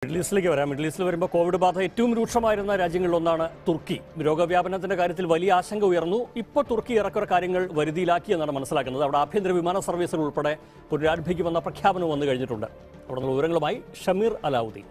middle ഈസ്റ്റിലേക്ക് വരാം middle ഈസ്റ്റിൽ വരുമ്പോൾ കോവിഡ് ബാധ ഏറ്റവും രൂക്ഷമായിരുന്ന രാജ്യങ്ങളിലൊന്നാണ് തുർക്കി രോഗവ്യാപനത്തിന്റെ കാര്യത്തിൽ വലിയ ആശങ്ക ഉയർന്നു ഇപ്പോൾ തുർക്കി ഏറെക്കുറെ കാര്യങ്ങൾ വരുതിയിലാക്കി എന്നാണ് മനസ്സിലാക്കുന്നത് അവിടെ ആഭ്യന്തര വിമാന സർവീസുകൾ ഉൾപ്പെടെ പുനരാരംഭിക്കുമെന്ന പ്രഖ്യാപനം വന്നു കഴിഞ്ഞിട്ടുണ്ട് അവിടെ നിന്നുള്ള വിവരങ്ങളുമായി ഷമീർ അലാവുദ്ദീൻ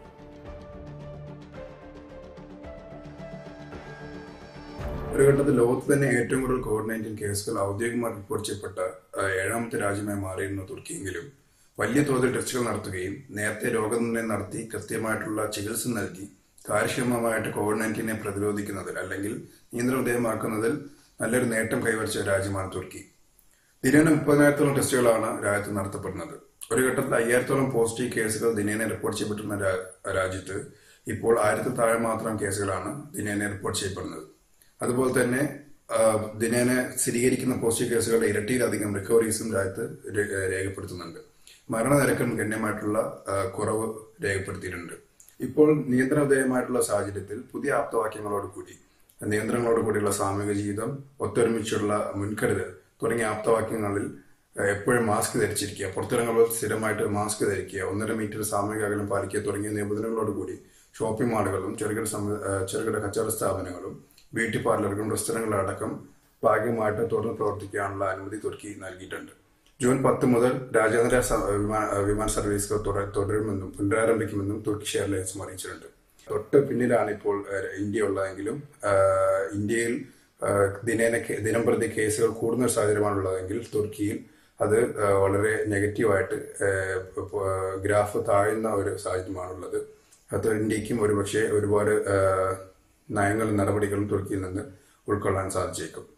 ഒരു ഘട്ടത്തിൽ ലോകത്ത് തന്നെ ഏറ്റവും കൂടുതൽ കോവിഡ് നയൻറ്റീൻ കേസുകൾ ഔദ്യോഗികമായി റിപ്പോർട്ട് ചെയ്യപ്പെട്ട ആ, ഏഴാമത്തെ രാജ്യമായി മാറിയിരുന്നു തുർക്കിയെങ്കിലും വലിയ തോതിൽ ടെസ്റ്റുകൾ നടത്തുകയും നേരത്തെ രോഗനിർണയം നടത്തി കൃത്യമായിട്ടുള്ള ചികിത്സ നൽകി കാര്യക്ഷമമായിട്ട് കോവിഡ് നയൻറ്റീനെ പ്രതിരോധിക്കുന്നതിൽ അല്ലെങ്കിൽ നിയന്ത്രണ വിധേയമാക്കുന്നതിൽ നല്ലൊരു നേട്ടം കൈവരിച്ച രാജ്യമാണ് തുർക്കി ദിനേന മുപ്പതിനായിരത്തോളം ടെസ്റ്റുകളാണ് രാജ്യത്ത് നടത്തപ്പെടുന്നത് ഒരു ഘട്ടത്തിൽ അയ്യായിരത്തോളം പോസിറ്റീവ് കേസുകൾ ദിനേന റിപ്പോർട്ട് ചെയ്യപ്പെട്ടിരുന്ന രാ- രാജ്യത്ത് ഇപ്പോൾ ആയിരത്തിൽ താഴെ മാത്രം കേസുകളാണ് ദിനേന റിപ്പോർട്ട് ചെയ്യപ്പെടുന്നത് അതുപോലെ തന്നെ ആ, ദിനേന സ്ഥിരീകരിക്കുന്ന പോസിറ്റീവ് കേസുകളുടെ ഇരട്ടിയിലധികം റിക്കവറീസും രാജ്യത്ത് രേ- രേഖപ്പെടുത്തുന്നുണ്ട് മരണനിരക്കും ഗണ്യമായിട്ടുള്ള ആ, കുറവ് രേഖപ്പെടുത്തിയിട്ടുണ്ട് ഇപ്പോൾ നിയന്ത്രണ വിധേയമായിട്ടുള്ള സാഹചര്യത്തിൽ പുതിയ ആപ്തവാക്യങ്ങളോട് കൂടി നിയന്ത്രണങ്ങളോട് കൂടിയുള്ള സാമൂഹിക ജീവിതം ഒത്തൊരുമിച്ചുള്ള മുൻകരുതൽ തുടങ്ങിയ ആപ്തവാക്യങ്ങളിൽ ഏഹ്, എപ്പോഴും മാസ്ക് ധരിച്ചിരിക്കുക പുറത്തിറങ്ങുമ്പോൾ സ്ഥിരമായിട്ട് മാസ്ക് ധരിക്കുക ഒന്നര മീറ്റർ സാമൂഹിക അകലം പാലിക്കുക തുടങ്ങിയ നിബന്ധനകളോട് കൂടി ഷോപ്പിംഗ് മാളുകളും ചെറുകിട സമ- ഏഹ്, ചെറുകിട കച്ചവട സ്ഥാപനങ്ങളും ബ്യൂട്ടി പാർലറുകളും റെസ്റ്റോറൻറ്റുകളടക്കം ഭാഗികമായിട്ട് തുറന്ന് പ്രവർത്തിക്കാനുള്ള അനുമതി തുർക്കി നൽകിയിട്ടുണ്ട് ജൂൺ പത്ത് മുതൽ രാജ്യാന്തര സ- വിമാ- വിമാന സർവീസുകൾ തുട- തുടരുമെന്നും പുനരാരംഭിക്കുമെന്നും തുർക്കിഷ് എയർലൈൻസും അറിയിച്ചിട്ടുണ്ട് തൊട്ട് പിന്നിലാണ് ഇപ്പോൾ ഏഹ്, ഇന്ത്യ ഉള്ളതെങ്കിലും ആഹ്, ഇന്ത്യയിൽ ആഹ്, ദിനേന കേ- ദിനംപ്രതി കേസുകൾ കൂടുന്ന ഒരു സാഹചര്യമാണുള്ളതെങ്കിൽ തുർക്കിയിൽ അത് ആഹ്, വളരെ നെഗറ്റീവായിട്ട് ആഹ്, ഇപ്പോ, ആഹ്, ഗ്രാഫ് താഴുന്ന ഒരു സാഹചര്യമാണുള്ളത് അത് ഇന്ത്യക്കും ഒരുപക്ഷെ ഒരുപാട് ആഹ്, നയങ്ങളും നടപടികളും തുർക്കിയിൽ നിന്ന് ഉൾക്കൊള്ളാൻ സാധിച്ചേക്കും